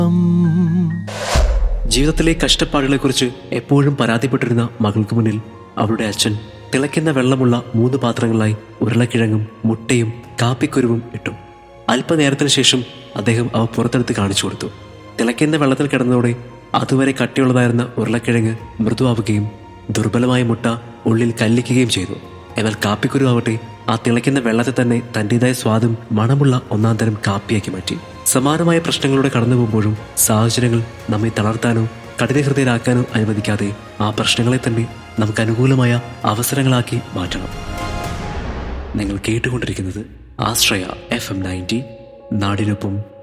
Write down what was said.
ജീവിതത്തിലെ കഷ്ടപ്പാടുകളെക്കുറിച്ച് എപ്പോഴും പരാതിപ്പെട്ടിരുന്ന മകൾക്ക് മുന്നിൽ അവളുടെ അച്ഛൻ തിളയ്ക്കുന്ന വെള്ളമുള്ള മൂന്ന് പാത്രങ്ങളായി ഉരുളക്കിഴങ്ങും മുട്ടയും കാപ്പിക്കുരുവും ഇട്ടു അല്പനേരത്തിന് ശേഷം അദ്ദേഹം അവ പുറത്തെടുത്ത് കാണിച്ചു കൊടുത്തു തിളയ്ക്കുന്ന വെള്ളത്തിൽ കിടന്നതോടെ അതുവരെ കട്ടിയുള്ളതായിരുന്ന ഉരുളക്കിഴങ്ങ് മൃദുവാവുകയും ദുർബലമായ മുട്ട ഉള്ളിൽ കല്ലിക്കുകയും ചെയ്തു എന്നാൽ കാപ്പിക്കുരു ആവട്ടെ ആ തിളയ്ക്കുന്ന വെള്ളത്തെ തന്നെ തന്റേതായ സ്വാദും മണമുള്ള ഒന്നാം തരം കാപ്പിയാക്കി മാറ്റി സമാനമായ പ്രശ്നങ്ങളിലൂടെ കടന്നു പോകുമ്പോഴും സാഹചര്യങ്ങൾ നമ്മെ തളർത്താനോ കഠിനഹൃദയരാക്കാനോ അനുവദിക്കാതെ ആ പ്രശ്നങ്ങളെ തന്നെ നമുക്ക് അനുകൂലമായ അവസരങ്ങളാക്കി മാറ്റണം നിങ്ങൾ കേട്ടുകൊണ്ടിരിക്കുന്നത് ആശ്രയ എഫ് എം നയൻറ്റി നാടിനൊപ്പം